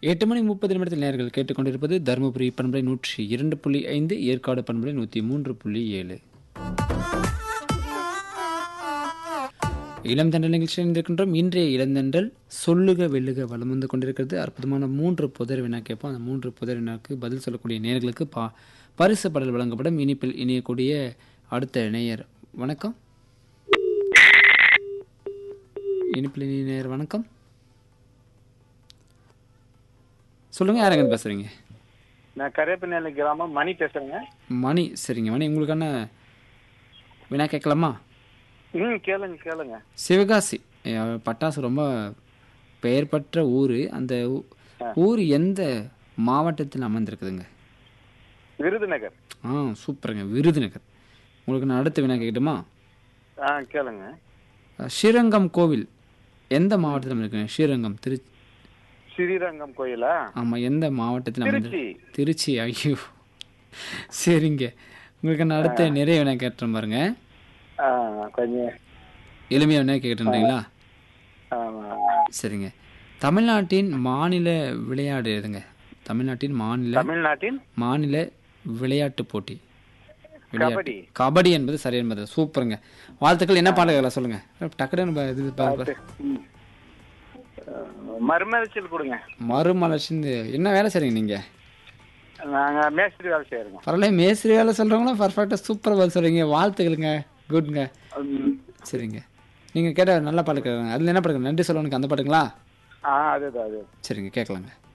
எட்டு மணி முப்பது நிமிடத்தில் நேர்கள் கேட்டுக்கொண்டிருப்பது தருமபுரி பண்பலை நூற்றி இரண்டு புள்ளி ஐந்து ஏற்காடு பண்பலை நூற்றி மூன்று புள்ளி ஏழு இளந்தண்டல் நிகழ்ச்சியில் இருக்கின்றோம் இன்றைய இளந்தண்டல் சொல்லுக வெல்லுக வலம் வந்து கொண்டிருக்கிறது அற்புதமான மூன்று புதர் வினா கேட்போம் அந்த மூன்று புதர் வினாக்கு பதில் சொல்லக்கூடிய நேயர்களுக்கு பா பரிசு படல் வழங்கப்படும் இனிப்பில் இணையக்கூடிய அடுத்த நேயர் வணக்கம் இனிப்பில் இனிய நேயர் வணக்கம் சொல்லுங்க யாருங்க பேசுறீங்க நான் கரேப்பநேலி கிராமம் மணி பேசுறேங்க மணி சரிங்க மணி உங்களுக்கான வினா கேட்கலாமா ம் கேளுங்க கேளுங்க சிவகாசி அஹ், பட்டாசு ரொம்ப பெயர் பெற்ற ஊர் அந்த ஊ- ஊர் எந்த மாவட்டத்தில் அமர்ந்திருக்குதுங்க விருதுநகர் ஆ சூப்பருங்க விருதுநகர் உங்களுக்கு நான் அடுத்த வினா கேட்கட்டுமா ஆ கேளுங்க அஹ், ஸ்ரீரங்கம் கோவில் எந்த மாவட்டத்தில் அமைந்திருக்குங்க ஸ்ரீரங்கம் திரு ஸ்ரீரங்கம் கோயிலா ஆமாம் எந்த மாவட்டத்தில் அமைந்திருக்கு திருச்சி திருச்சி ஐயோ சரிங்க உங்களுக்கு நான் அடுத்த நிறைய வினா கேட்டுறேன் பாருங்க ஆ கொஞ்சம் எளிமையாக வினா கேட்டுன்றீங்களா ஆமா சரிங்க தமிழ்நாட்டின் மாநில விளையாடு எதுங்க தமிழ்நாட்டின் மாநில தமிழ்நாட்டின் மாநில விளையாட்டு போட்டி விளையாட்டு கபடி கபடி என்பது சரி என்பது சூப்பருங்க வாழ்த்துக்கள் என்ன பாடல்களை சொல்லுங்க டக்குனு இது பா- பா- ம். மறுமலர்ச்சியில் கொடுங்க மறுமலர்ச்சி என்ன வேலை செய்றீங்க நீங்க நாங்க மேஸ்திரி வேலை செய்யறோங்க பரவாயில்ல மேஸ்திரி வேலை சொல்றவங்களும் பர்ஃபெக்டாக சூப்பராக பதில் சொல்றீங்க வாழ்த்துக்களுங்க குட்ங்க ம். சரிங்க நீங்க கேட்ட நல்ல பாட்டு கேட்குறாங்க அதில் என்ன பாட்டுங்க நன்றி சொல்லணுக்கு அந்த பாட்டுங்களா ஆ அதுதான் அது சரிங்க கேட்கலாங்க